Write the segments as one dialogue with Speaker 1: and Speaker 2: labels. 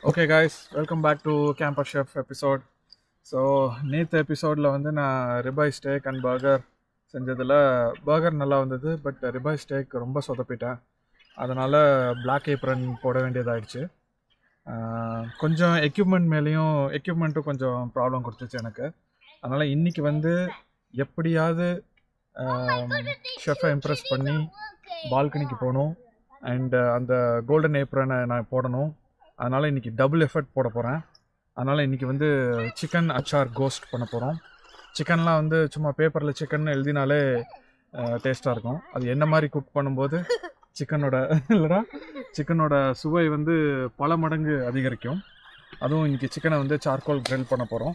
Speaker 1: Okay guys welcome back to camper chef episode so நேற்று எபிசோடில் வந்து நான் ரிபாய் ஸ்டேக் அண்ட் பர்கர் செஞ்சதில் பர்கர் நல்லா வந்தது பட் ரிபாய் ஸ்டேக் ரொம்ப சொதப்பிட்டேன் அதனால் பிளாக் ஏப்ரன் போட வேண்டியதாகிடுச்சு கொஞ்சம் எக்யூப்மெண்ட் மேலேயும் எக்யூப்மெண்ட்டும் கொஞ்சம் ப்ராப்ளம் கொடுத்துச்சு எனக்கு அதனால் இன்றைக்கி வந்து எப்படியாவது ஷெஃப்பை இம்ப்ரெஸ் பண்ணி பால்கனிக்கு போகணும் அண்ட் அந்த கோல்டன் ஏப்ரனை நான் போடணும் அதனால் இன்றைக்கி டபுள் எஃபர்ட் போட போகிறேன் அதனால் இன்றைக்கி வந்து சிக்கன் அச்சார் கோஸ்ட் பண்ண போகிறோம் சிக்கன்லாம் வந்து சும்மா பேப்பரில் சிக்கன் எழுதினாலே டேஸ்ட்டாக இருக்கும் அது என்ன மாதிரி குக் பண்ணும்போது சிக்கனோட இல்லைடா சிக்கனோட சுவை வந்து பல மடங்கு அதிகரிக்கும் அதுவும் இன்றைக்கி சிக்கனை வந்து சார்கோல் grill பண்ண போகிறோம்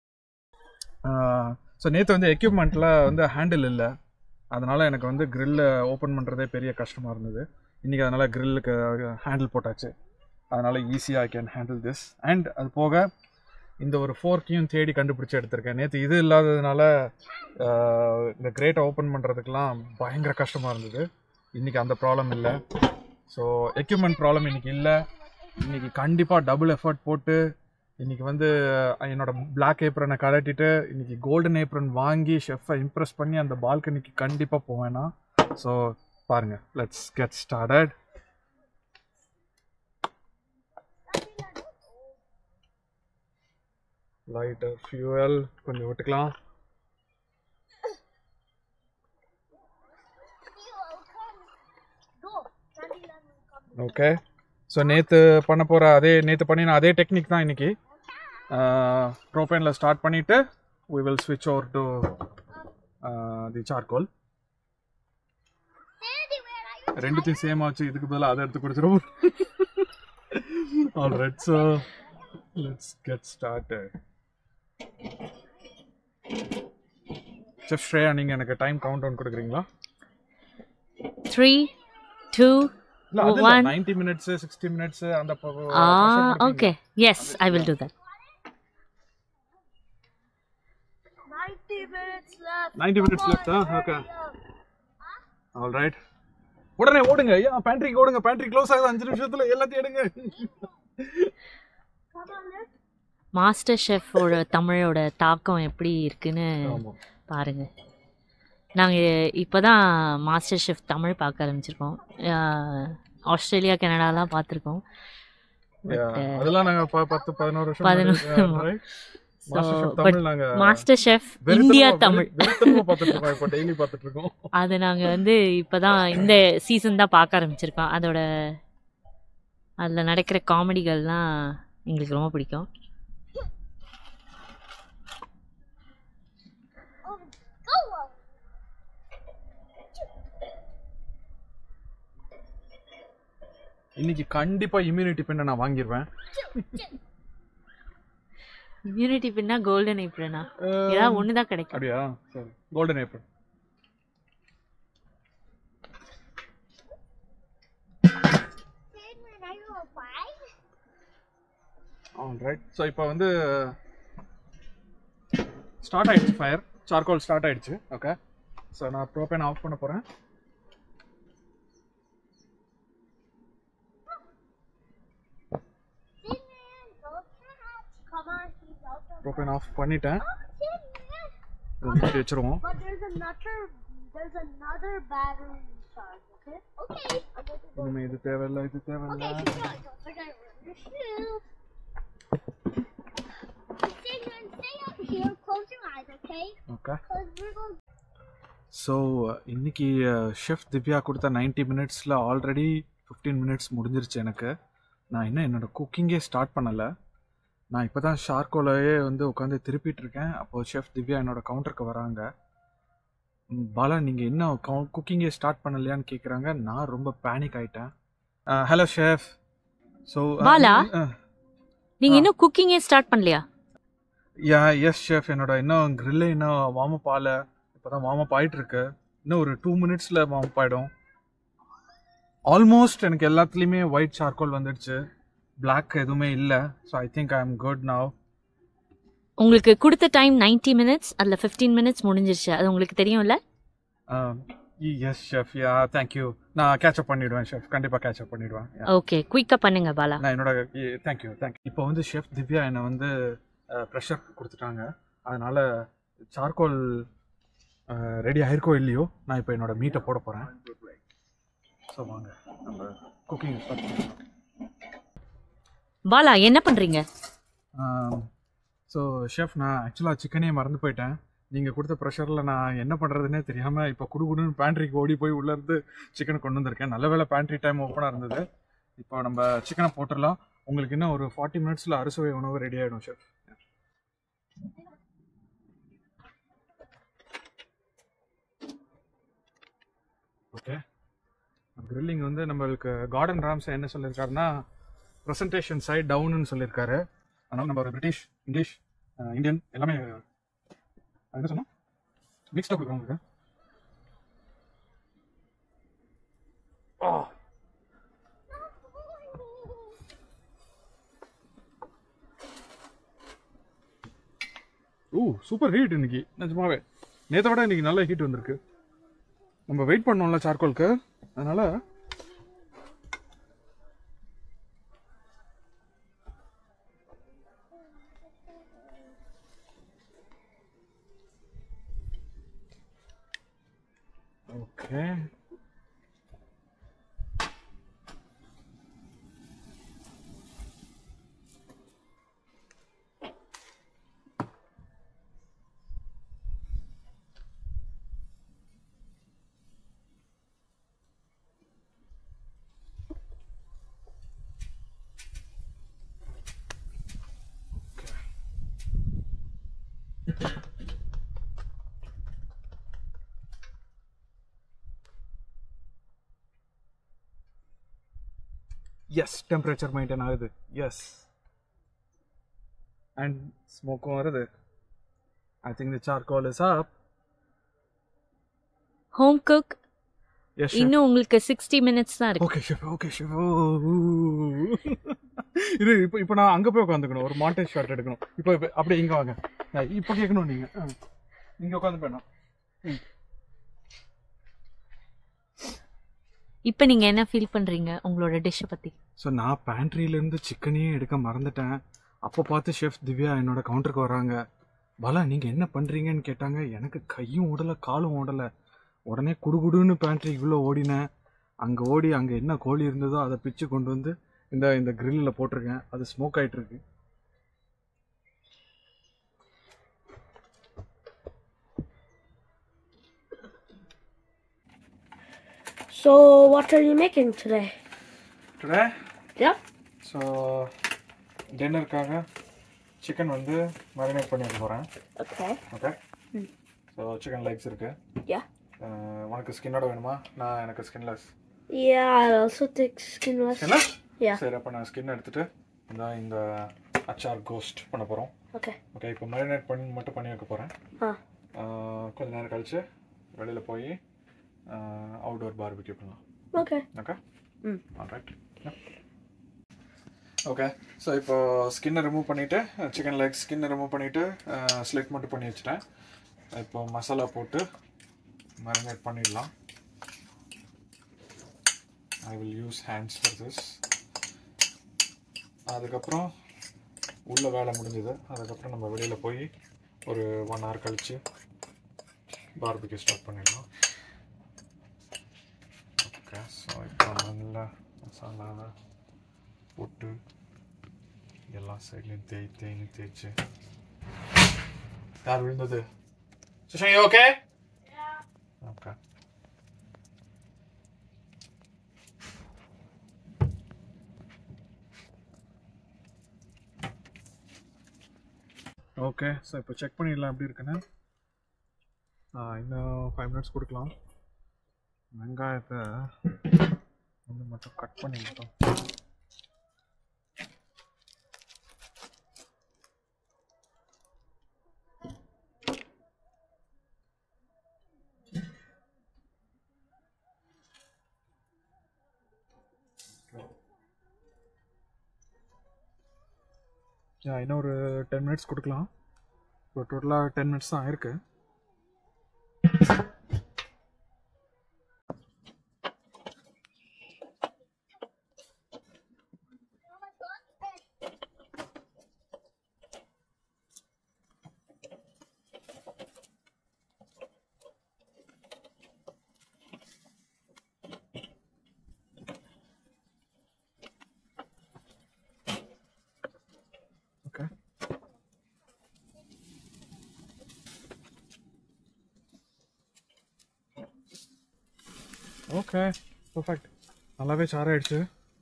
Speaker 1: ஸோ நேற்று வந்து எக்யூப்மெண்ட்டில் வந்து ஹேண்டில் இல்லை அதனால் எனக்கு வந்து க்ரில்லை ஓப்பன் பண்ணுறதே பெரிய கஷ்டமாக இருந்தது இன்றைக்கி அதனால் க்ரில்லுக்கு ஹேண்டில் போட்டாச்சு அதனால் ஈஸியாக I can handle this and அது போக இந்த ஒரு ஃபோர்க்கையும் தேடி கண்டுபிடிச்சி எடுத்திருக்கேன் நேற்று இது இல்லாததுனால ஆஹ், இந்த கிரேட்டை ஓப்பன் பண்ணுறதுக்கெலாம் பயங்கர கஷ்டமாக இருந்தது இன்றைக்கி அந்த ப்ராப்ளம் இல்லை ஸோ எக்யூப்மெண்ட் ப்ராப்ளம் இன்றைக்கி இல்லை இன்றைக்கி கண்டிப்பாக டபுள் எஃபர்ட் போட்டு இன்றைக்கி வந்து அஹ், என்னோட Black ஏப்ரனை கலட்டிட்டு இன்றைக்கி கோல்டன் ஏப்ரன் வாங்கி ஷெஃப்பை இம்ப்ரெஸ் பண்ணி அந்த பால்கனிக்கு கண்டிப்பாக போவேனா ஸோ பாருங்கள் let's get started lighter fuel கொஞ்சம் விட்டுக்கலாம் ஓகே ஸோ நேற்று பண்ண போகிற அதே நேற்று பண்ணின அதே டெக்னிக் தான் இன்னைக்கு ப்ரோபேனில் ஸ்டார்ட் பண்ணிவிட்டு we will switch over to uh, the charcoal ரெண்டுத்தையும் சேம் ஆச்சு இதுக்கு பதிலாக அதை எடுத்து கொடுத்துருவோம் all right so let's get started chef Shreya நீங்கள் எனக்கு டைம் கவுண்ட் டவுன் கொடுக்குறீங்களா
Speaker 2: Three, two,
Speaker 1: இல்ல அது
Speaker 2: One.
Speaker 1: Ninety minutes sixty minutes அந்த ப- ப-
Speaker 2: ah,
Speaker 1: pressure கொடுப்பீங்க.
Speaker 2: okay. Yes, I will do that.
Speaker 3: 90 minutes left.
Speaker 1: 90 minutes left ஆ ஓகே ஆல் ரைட் உடனே ஓடுங்க ஏன் பேண்ட்ரிக்கு ஓடுங்க பேண்ட்ரி க்ளோஸ் ஆகுது அஞ்சு நிமிஷத்துல எல்லாத்தையும் எடுங்க
Speaker 3: Come on, let's
Speaker 2: மாஸ்டர் ஷெஃபோட தமிழோட தாக்கம் எப்படி இருக்குன்னு
Speaker 1: ஆமா
Speaker 2: பாருங்க நாங்கள் இப்போ தான் மாஸ்டர் ஷெஃப் தமிழ் பார்க்க ஆரம்பிச்சிருக்கோம் ஆஹ், ஆஸ்திரேலியா கனடாலாம் பார்த்துருக்கோம்
Speaker 1: Yeah, அதெல்லாம் நாங்க ப- பத்து பதினோரு வருஷம்
Speaker 2: பதினோரு-
Speaker 1: முன்னாடி, right?
Speaker 2: So,
Speaker 1: Master Chef
Speaker 2: but
Speaker 1: Tamil நாங்க
Speaker 2: மாஸ்டர் ஷெஃப்
Speaker 1: வெறித்தனமா-
Speaker 2: இந்தியா
Speaker 1: வெறி-
Speaker 2: தமிழ்
Speaker 1: வெறித்தனமா பார்த்துட்டு இருக்கோம் இப்போ டெய்லி பார்த்துட்டு இருக்கோம்
Speaker 2: அது நாங்கள் வந்து இப்போ தான் இந்த சீசன் தான் பார்க்க ஆரம்பிச்சிருக்கோம் அதோட அதில் நடக்கிற காமெடிகள்லாம் எங்களுக்கு ரொம்ப பிடிக்கும்
Speaker 3: go.
Speaker 1: இன்னைக்கு கண்டிப்பா இம்யூனிட்டி பின்ன நான் வாங்கிடுவேன்
Speaker 2: இம்யூனிட்டி பின்னா கோல்டன் ஐப்ரனா ஏதாவது ஒன்று தான் கிடைக்கும்
Speaker 1: அப்படியா சரி golden April
Speaker 3: When I go by,
Speaker 1: all right so இப்போ வந்து ஸ்டார்ட் ஆயிடுச்சு ஃபயர் சார்கோல் ஸ்டார்ட் ஆயிடுச்சு ஓகே ஸோ நான் ப்ரோபேன் ஆஃப் பண்ண போகிறேன்
Speaker 3: Tin Man, go catch. Come on, he's out the
Speaker 1: propane off பண்ணிட்டேன்
Speaker 3: Tin Man.
Speaker 1: இதை மூடி வச்சிருவோம்
Speaker 3: But there's another, there's another battery charge, okay? Okay. I'm going to go.
Speaker 1: இனிமே இது தேவையில்லை இது தேவையில்லை
Speaker 3: Okay, keep going. Don't forget to run your shoes. Tin Man, stay up here. Close your eyes, okay?
Speaker 1: Okay
Speaker 3: Because we're going
Speaker 1: so இன்னைக்கு chef Divya கொடுத்த 90 மினிட்ஸில் already fifteen minutes முடிஞ்சிருச்சு எனக்கு நான் இன்னும் என்னோட குக்கிங்கே ஸ்டார்ட் பண்ணலை நான் இப்போ தான் ஷார்கோலையே வந்து உட்காந்து திருப்பிட்டு இருக்கேன் அப்போது ஷெஃப் திவ்யா என்னோட கவுண்டருக்கு வராங்க ம், பாலா நீங்கள் இன்னும் குக்கிங்கே ஸ்டார்ட் பண்ணலையான்னு கேட்குறாங்க நான் ரொம்ப பேனிக் ஆயிட்டேன் ஹலோ ஷெஃப் ஸோ
Speaker 2: பாலா? நீங்கள் இன்னும் குக்கிங்கே ஸ்டார்ட் பண்ணலையா
Speaker 1: யா எஸ் ஷெஃப் என்னோட இன்னும் கிரில்லு இன்னும் வார்ம் அப் ஆகல இப்போ தான் வார்ம் அப் ஆகிட்டு இருக்கு இன்னும் ஒரு டூ மினிட்ஸில் வார்ம் அப் ஆகிடும் ஆல்மோஸ்ட் எனக்கு எல்லாத்துலேயுமே ஒயிட் சார்கோல் வந்துடுச்சு Black எதுவுமே இல்லை so I think I am good now
Speaker 2: உங்களுக்கு கொடுத்த டைம் 90 மினிட்ஸ் அதில் 15 மினிட்ஸ் முடிஞ்சிருச்சு அது உங்களுக்கு தெரியும்ல
Speaker 1: எஸ் ஷெஃப் யா தேங்க்யூ நான் கேட்சப் பண்ணிடுவேன் ஷெஃப் கண்டிப்பாக கேட்சப் பண்ணிடுவேன் Yeah.
Speaker 2: ஓகே குயிக்காக பண்ணுங்க பாலா
Speaker 1: நான் என்னோட தேங்க்யூ தேங்க்யூ இப்போ வந்து ஷெஃப் திவ்யா என்னை வந்து ப்ரெஷர் கொடுத்துட்டாங்க அதனால சார்கோல் ரெடி ஆயிருக்கோ இல்லையோ நான் இப்போ என்னோட மீட்டை போட போகிறேன் ஸோ வாங்க நம்ம குக்கிங் ஸ்டார்ட் பண்ணலாம்
Speaker 2: பாலா என்ன பண்றீங்க
Speaker 1: ஸோ ஷெஃப் நான் ஆக்சுவலாக சிக்கனே மறந்து போயிட்டேன் நீங்கள் கொடுத்த ப்ரெஷரில் நான் என்ன பண்ணுறதுனே தெரியாமல் இப்போ குடுகுடுன்னு பேண்ட்ரிக்கு ஓடி போய் உள்ளேருந்து சிக்கனை கொண்டு வந்திருக்கேன் நல்ல வேளை பேண்ட்ரி டைம் ஓப்பனாக இருந்தது இப்போ நம்ம சிக்கனை போட்டுடலாம் உங்களுக்கு இன்னும் ஒரு ஃபார்ட்டி மினிட்ஸில் அறுசுவை உணவு ரெடி ஆகிடும் ஷெஃப் ஓகே கிரில்லிங் வந்து நம்மளுக்கு கார்டன் ராம்ஸ் என்ன சொல்லியிருக்காருன்னா ப்ரெசன்டேஷன் சைட் டவுன்னு சொல்லியிருக்காரு அதனால நம்ம ஒரு பிரிட்டிஷ் இங்கிலீஷ் அஹ், இந்தியன் எல்லாமே அது என்ன சொன்னோம் மிக்ஸ்டாக கொடுக்குறோம் உங்களுக்கு ஆ ஓ சூப்பர் ஹீட் இன்னைக்கு நிஜமாவே நேற்றை விட இன்னைக்கு நல்ல ஹீட் வந்திருக்கு நம்ம வெயிட் பண்ணோம்ல சார்கோலுக்கு அதனால ஓகே எஸ் டெம்பரேச்சர் மெயின்டைன் ஆகுது எஸ் அண்ட் ஸ்மோக்கும் வருது I think the charcoal is up
Speaker 2: home cook
Speaker 1: yes
Speaker 2: இன்னும் உங்களுக்கு சிக்ஸ்டி மினிட்ஸ் தான் இருக்கு
Speaker 1: ஓகே ஷெஃப் ஓகே ஷெஃப் இது இப்போ இப்போ நான் அங்கே போய் உட்காந்துக்கணும் ஒரு மாண்டேஜ் ஷாட் எடுக்கணும் இப்போ இப்போ அப்படியே இங்கே வாங்க அஹ் இப்போ கேட்கணும் நீங்கள் இங்கே உட்காந்து போயிடணும்
Speaker 2: இப்போ நீங்க என்ன ஃபீல் பண்றீங்க உங்களோட டிஷ்ஷை பத்தி
Speaker 1: ஸோ நான் பேண்ட்ரியிலேருந்து சிக்கனையே எடுக்க மறந்துட்டேன் அப்போ பார்த்து ஷெஃப் திவ்யா என்னோட கவுண்டருக்கு வராங்க பாலா நீங்கள் என்ன பண்ணுறீங்கன்னு கேட்டாங்க எனக்கு கையும் ஓடலை காலும் ஓடலை உடனே குடுகுடுன்னு பேண்ட்ரிக்குள்ளே ஓடினேன் அங்கே ஓடி அங்கே என்ன கோழி இருந்ததோ அதை பிச்சு கொண்டு வந்து இந்த இந்த கிரில்லில் போட்டிருக்கேன் அது ஸ்மோக் ஆயிட்டு இருக்கு
Speaker 3: So, what are you making today?
Speaker 1: Today
Speaker 3: Yep.
Speaker 1: So டின்னருக்காக சிக்கன் வந்து மேரினேட் பண்ணி வைக்க போகிறேன்
Speaker 3: Okay.
Speaker 1: Okay so chicken legs இருக்கு
Speaker 3: Yeah.
Speaker 1: அஹ் உனக்கு ஸ்கின்னோட வேணுமா நான் எனக்கு skinless
Speaker 3: Yeah, I'll also take skinless.
Speaker 1: Skinless
Speaker 3: Yeah.
Speaker 1: சரி அப்போ நான் ஸ்கின் எடுத்துட்டு இந்த இந்த அச்சார் கோஸ்ட் பண்ண போகிறோம்
Speaker 3: Okay.
Speaker 1: ஓகே இப்போ மேரினேட் பண்ணி மட்டும் பண்ணி வைக்க போகிறேன்
Speaker 3: Huh.
Speaker 1: கொஞ்ச நேரம் கழிச்சு வெளியில் போய் அவுடோர் பார்பிக்யூ பண்ணலாம்
Speaker 3: Okay.
Speaker 1: ஓகே
Speaker 3: ம்.
Speaker 1: ரைட் ஓகே ஸோ இப்போ ஸ்கின்னை ரிமூவ் பண்ணிவிட்டு சிக்கன் லெக் ஸ்கின்னை ரிமூவ் பண்ணிவிட்டு ஸ்லிட் மட்டும் பண்ணி வச்சுட்டேன் இப்போ மசாலா போட்டு மேரினேட் பண்ணிடலாம் I will use hands for this அதுக்கப்புறம் உள்ள வேலை முடிஞ்சது அதுக்கப்புறம் நம்ம வெளியில் போய் ஒரு ஒன் ஹவர் கழிச்சு பார்பிக்யூ ஸ்டார்ட் பண்ணிடலாம் ஓகே ஸோ இப்போ நல்லா மசாலாவை போட்டு எல்லா சைட்லையும் தேய் தேய்னு தேய்ச்சி யார் விழுந்தது சுஷன் ஓகே ஓகே ஓகே ஸோ இப்போ செக் பண்ணிடலாம் எப்படி இருக்குன்னு ஆ, இன்னும் ஃபைவ் மினிட்ஸ் கொடுக்கலாம் வெங்காயத்தை வந்து மட்டும் கட் பண்ணி மட்டும் Yeah, இன்னும் ஒரு டென் மினிட்ஸ் கொடுக்கலாம் இப்போ டோட்டலாக டென் மினிட்ஸ் தான் ஆயிருக்கு ஓகே பர்ஃபெக்ட் நல்லாவே சாராயிடுச்சு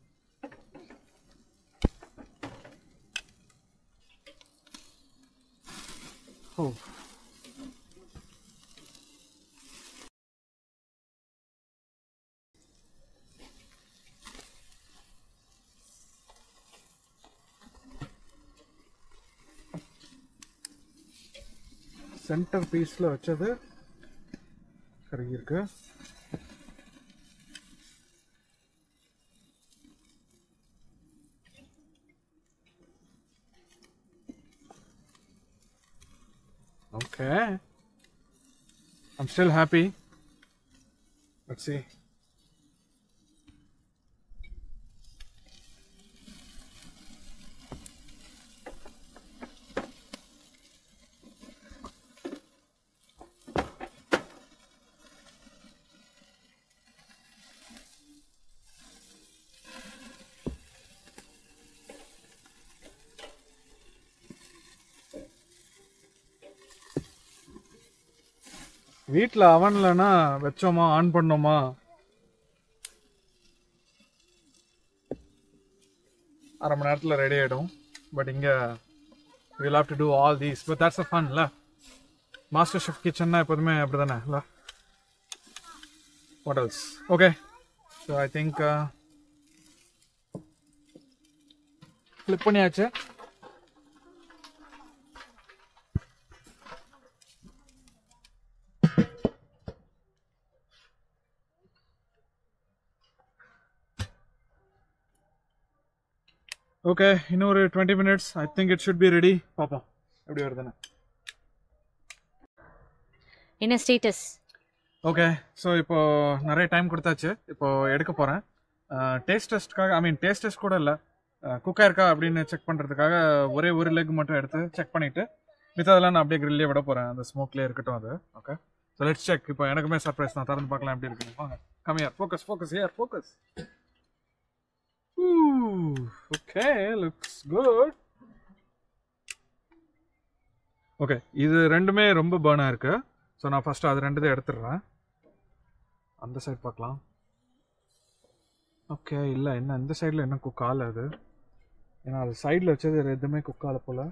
Speaker 1: ஓ சென்டர் பீஸில் வச்சது கருகியிருக்கு Okay. I'm still happy. Let's see. வீட்டில் அவன்லனா வச்சோமா ஆன் பண்ணோமா அரை மணி நேரத்தில் ரெடி ஆகிடும் பட் இங்கே will have to do all these but that's a ஃபன்ல மாஸ்டர் ஷெஃப் கிச்சன்னா எப்போதுமே அப்படி தானே இல்லை what else okay so I think flip பண்ணியாச்சு ஓகே இன்னும் ஒரு twenty minutes I think it should be ready பார்ப்போம் எப்படி வருதுன்னு
Speaker 2: என்ன ஸ்டேட்டஸ்
Speaker 1: ஓகே ஸோ இப்போ நிறைய டைம் கொடுத்தாச்சு இப்போ எடுக்க போகிறேன் டேஸ்ட் டெஸ்ட்காக ஐ மீன் டேஸ்ட் டெஸ்ட் கூட இல்லை குக்காக இருக்கா அப்படின்னு செக் பண்ணுறதுக்காக ஒரே ஒரு லெக் மட்டும் எடுத்து செக் பண்ணிவிட்டு மித்ததெல்லாம் நான் அப்படியே கிரில்லே விட போகிறேன் அந்த ஸ்மோக்லேயே இருக்கட்டும் அது ஓகே ஸோ லெட்ஸ் செக் இப்போ எனக்குமே சர்ப்ரைஸ் நான் திறந்து பார்க்கலாம் எப்படி இருக்குன்னு வாங்க கம்மியார் focus focus air focus okay looks good okay இது ரெண்டுமே ரொம்ப பேர்னாக இருக்கு ஸோ நான் ஃபர்ஸ்ட் அது ரெண்டுத்தையும் எடுத்துடுறேன் அந்த சைடு பார்க்கலாம் ஓகே இல்லை என்ன இந்த சைடில் என்ன குக் ஆகல அது ஏன்னா அது சைடில் வச்சது எதுவுமே குக் ஆகல போல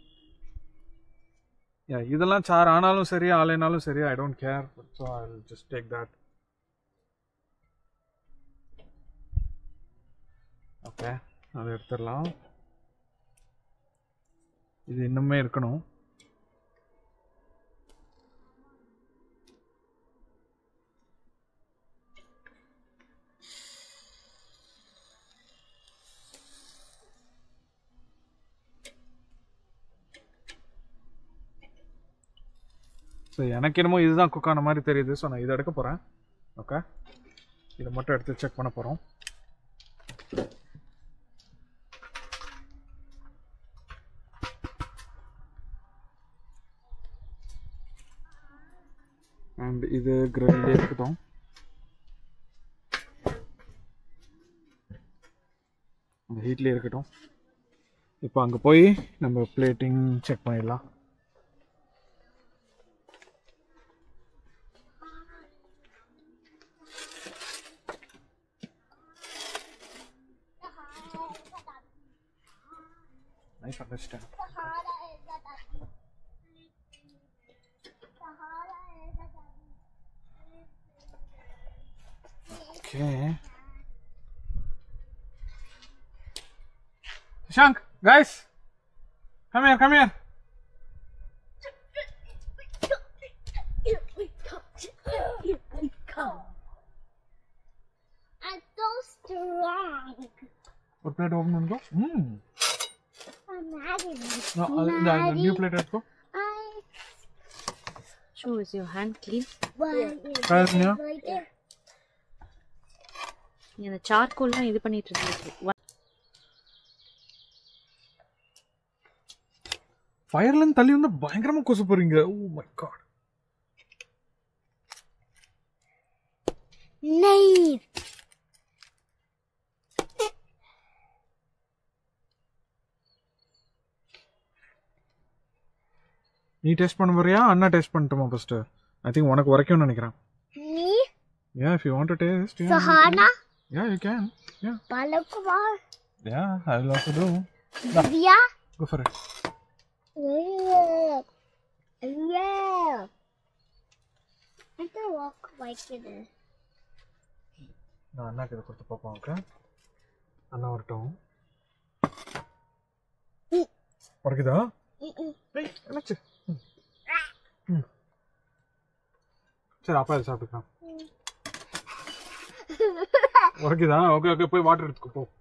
Speaker 1: யா இதெல்லாம் சார் ஆனாலும் சரி ஆலைனாலும் சரி I don't care so I just take that okay அதை எடுத்துடலாம் இது இன்னுமே இருக்கணும் ஸோ எனக்கு என்னமோ இதுதான் குக் ஆன மாதிரி தெரியுது ஸோ நான் இதை எடுக்க போகிறேன் ஓகே இதை மட்டும் எடுத்து செக் பண்ண போகிறோம் அண்ட் இது கிரில்லே இருக்கட்டும் அந்த ஹீட்லேயே இருக்கட்டும் இப்போ அங்கே போய் நம்ம பிளேட்டிங் செக் பண்ணிடலாம் Nice understand.
Speaker 3: Sahara is the daddy. Sahara is the daddy.
Speaker 1: Okay. Shank, guys, come here, come here.
Speaker 3: Here we come. Here we come. I'm so strong.
Speaker 1: ஒரு பிளேட் ஓப்பன் பண்ணிக்கோ ம்
Speaker 3: I'm mad at you.
Speaker 1: நான் அது இந்த new plate எடுத்துக்கோ
Speaker 3: I
Speaker 2: sure is your hand clean
Speaker 3: want
Speaker 1: பாருங்க
Speaker 3: right there.
Speaker 2: நீ அந்த சார்கோல்லாம் இது பண்ணிட்டு இருந்துச்சு
Speaker 1: ஃபயர்லேருந்து தள்ளி வந்து பயங்கரமா கொசு போறீங்க ஓ மை காட்
Speaker 3: Knife.
Speaker 1: நீ டேஸ்ட் பண்ண போறியா அண்ணா டேஸ்ட் பண்ணட்டுமா ஃபர்ஸ்ட் ஐ திங்க் உனக்கு உரைக்கும்னு நினைக்கிறேன்
Speaker 3: Me?
Speaker 1: Yeah, if you want to taste. Yeah,
Speaker 3: Sahana,
Speaker 1: yeah you can. Yeah.
Speaker 3: Balakumar,
Speaker 1: Yeah, I will also do.
Speaker 3: Divya.
Speaker 1: Go for it.
Speaker 3: Yeah. Yeah. I can walk like this.
Speaker 1: நான் அண்ணாக்கு இதை கொடுத்து பார்ப்போம் okay அண்ணா வரட்டும் உரைக்குதா ஏய் என்னாச்சு ம். ம். சரி அப்பா இதை சாப்பிட்டுக்கலாம் உரைக்குதா ஓகே ஓகே போய் வாட்டர் எடுத்துக்கோ போ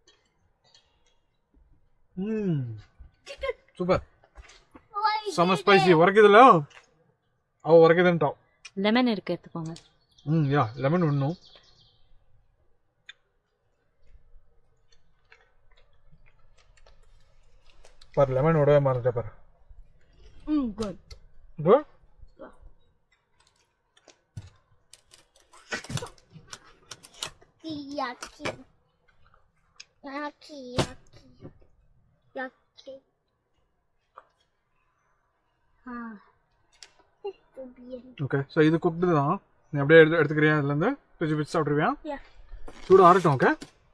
Speaker 1: ம் சூப்பர் செம்ம ஸ்பைசி உரைக்குதுல அவ உரைக்குதுன்ட்டான்
Speaker 2: லெமன் இருக்கு எடுத்துக்கோங்க
Speaker 1: ம் யா லெமன் விடணும் பாரு லெமன் விடவே மறந்துட்ட பாரு
Speaker 3: Mm, good.
Speaker 1: Good?
Speaker 3: Yucky. Yucky, yucky. Yucky. Ah. It's a beauty.
Speaker 1: Okay so இது குக்டு தான் நீ அப்படியே எடுத்து எடுத்துக்கிறியா இதுலேருந்து பிச்சு பிச்சு சாப்பிட்ருவியா
Speaker 3: Yeah.
Speaker 1: சூடு ஆறட்டும் ஓகே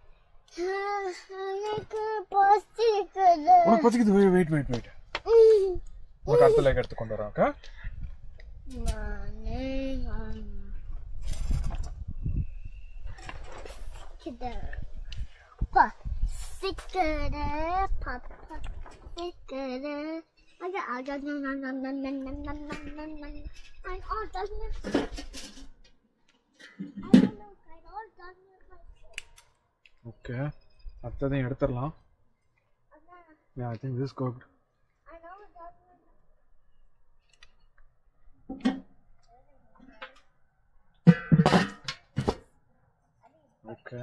Speaker 3: எனக்கு பசிக்குது.
Speaker 1: உனக்கு பசிக்குது வெயிட் வெயிட் வெயிட் உனக்கு அடுத்த லேக் எடுத்து கொண்டு வரேன் ஓகே
Speaker 3: நானே நான் கிட்ட பசிக்குது, பாப்பா பசிக்குது. அங்க அங்க நன் நன் நன் நன் நன் நன் நன் நன் நன் நன். I'm all done with I don't know, I'm all done with my shit.
Speaker 1: Okay அடுத்ததையும் எடுத்துடலாம்
Speaker 3: அண்ணா,
Speaker 1: yeah I think this cooked
Speaker 3: I know I'm done with
Speaker 1: okay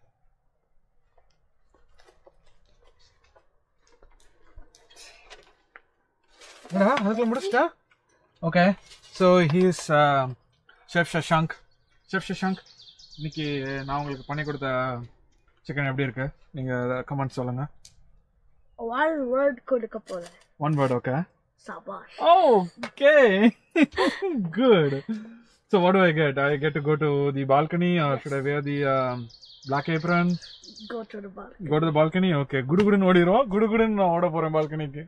Speaker 1: என்னடா அதுக்குள்ள முடிச்சிட்டா okay so he's chef Shashank chef Shashank இன்னைக்கு நான் உங்களுக்கு பண்ணி கொடுத்த சிக்கன் எப்படி இருக்கு நீங்கள் கமெண்ட் சொல்லுங்க
Speaker 3: One word கொடுக்க போறேன்
Speaker 1: ஒன் வேர்ட் ஓகே
Speaker 3: சபாஷ்
Speaker 1: okay good so what do I get I get to go to the balcony or should I wear the black apron
Speaker 3: go to the bar
Speaker 1: go to balcony okay குடுகுடுன்னு ஓடிடுவோம் குடுகுடுன்னு நான் ஓட போறேன் பால்கனிக்கு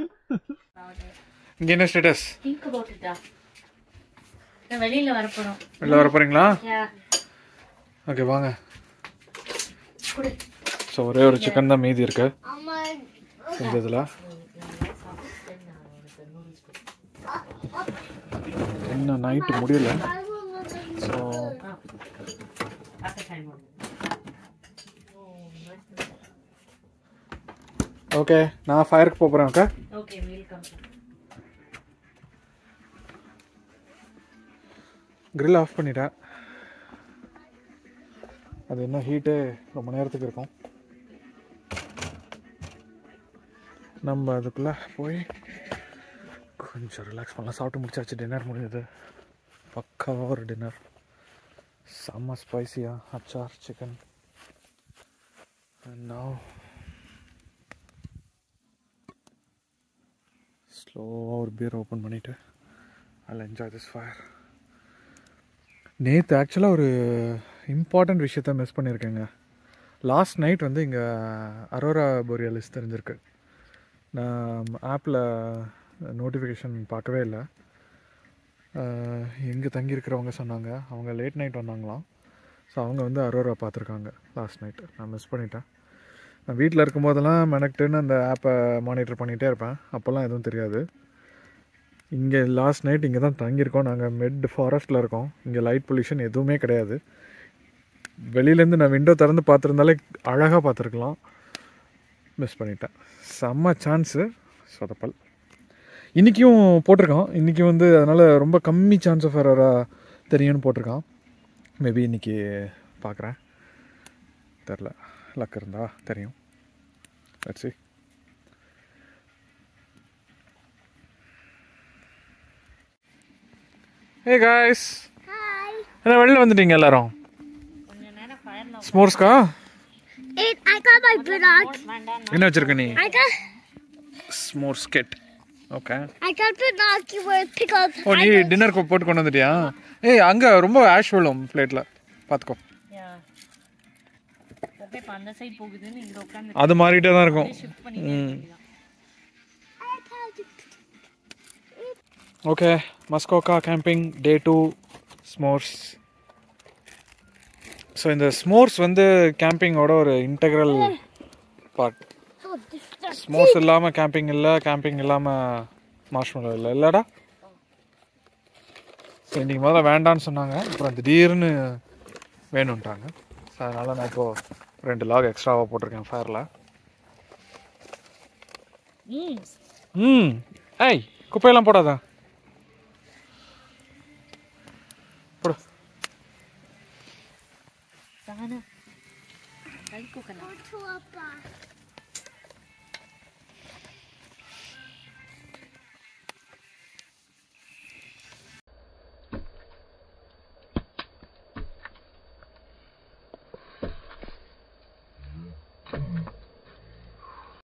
Speaker 1: இங்க என்ன status
Speaker 2: think about இட்டா வெளியில வர போறோம்
Speaker 1: வெளில வர போறீங்களா ஓகே வாங்க ஸோ ஒரே ஒரு சிக்கன் தான் மீதி இருக்கு
Speaker 3: அம்மா
Speaker 1: செஞ்சதுல இன்னும் நைட்டு முடியல ஸோ ஓகே நான் ஃபயருக்கு போகிறேன் okay
Speaker 2: okay welcome
Speaker 1: grill off பண்ணிட்டேன் அது இன்னும் ஹீட்டே ரொம்ப நேரத்துக்கு இருக்கும் நம்ம அதுக்குள்ளே போய் கொஞ்சம் ரிலாக்ஸ் பண்ணலாம் சாப்பிட்டு முடிச்சாச்சு டின்னர் முடிஞ்சது பக்காவாக ஒரு டின்னர் செம்ம ஸ்பைசியாக அச்சார் சிக்கன் நான் ஸ்லோவாக ஒரு பியர் ஓப்பன் பண்ணிவிட்டு அதில் என்ஜாய் திஸ் ஃபயர் நேற்று ஆக்சுவலாக ஒரு இம்பார்ட்டண்ட் விஷயத்த மிஸ் பண்ணியிருக்கேங்க லாஸ்ட் நைட் வந்து இங்கே அரோரா போரியாலிஸ் தெரிஞ்சிருக்கு நான் ஆப்பில் நோட்டிஃபிகேஷன் பார்க்கவே இல்லை எங்கே தங்கியிருக்கிறவங்க சொன்னாங்க அவங்க லேட் நைட் வந்தாங்களாம் ஸோ அவங்க வந்து அரோரா பார்த்துருக்காங்க லாஸ்ட் நைட் நான் மிஸ் பண்ணிட்டேன் நான் வீட்டில் இருக்கும்போதெல்லாம் மெனக்ட்டுன்னு அந்த ஆப்பை மானிட்டர் பண்ணிகிட்டே இருப்பேன் அப்போல்லாம் எதுவும் தெரியாது இங்கே லாஸ்ட் நைட் இங்கே தான் தங்கியிருக்கோம் நாங்கள் மெட் ஃபாரஸ்ட்டில் இருக்கோம் இங்கே லைட் பொல்யூஷன் எதுவுமே கிடையாது வெளியிலேருந்து நான் விண்டோ திறந்து பார்த்துருந்தாலே அழகாக பார்த்துருக்கலாம் மிஸ் பண்ணிட்டேன் செம்ம சான்ஸு சொதப்பல் இன்றைக்கும் போட்டிருக்கான் இன்றைக்கி வந்து அதனால் ரொம்ப கம்மி சான்ஸ் ஆஃப் எரரா தெரியும்னு போட்டிருக்கான் மேபி இன்றைக்கி பார்க்குறேன் தெரில லக் இருந்தா தெரியும் வச்சு ஹே காய்ஸ்
Speaker 3: ஹாய்
Speaker 1: என்ன வெளில வந்துட்டீங்க எல்லாரும் ஸ்மோர்ஸ்க்கா
Speaker 3: It, I got my block.
Speaker 1: என்ன வச்சிருக்க நீ
Speaker 3: I got
Speaker 1: s'mores get okay
Speaker 3: I got to knock you with pickles.
Speaker 1: ஓ நீ டின்னர் போட்டு கொண்டு வந்துட்டியா ஏய் அங்கே ரொம்ப ஆஷ் விழும் பிளேட்டில் பார்த்துக்கோ
Speaker 2: இப்போ அந்த சைடு போகுதுன்னு இங்கே உட்காந்து
Speaker 1: அது மாறிட்டே தான் இருக்கும்
Speaker 2: ஷிஃப்ட் பண்ணி
Speaker 1: ம் okay Muskoka camping day two s'mores so இந்த ஸ்மோர்ஸ் வந்து கேம்பிங்கோட ஒரு integral part
Speaker 3: Oh, this
Speaker 1: s'mores இல்லாமல் கேம்பிங் இல்லை கேம்பிங் இல்லாமல் மார்ஷ்மெலோ இல்லை இல்லைடா ஸோ இன்றைக்கி முதல்ல வேண்டான்னு சொன்னாங்க அப்புறம் திடீர்னு வேணும்ட்டாங்க ஸோ அதனால் நான் இப்போது ரெண்டு லாக் எக்ஸ்ட்ராவாக போட்டிருக்கேன் ஃபயரில்
Speaker 2: ம்
Speaker 1: ம் ஏய் குப்பையெல்லாம் போடாத போடு
Speaker 2: சானா கல் குக்கனா
Speaker 3: to up.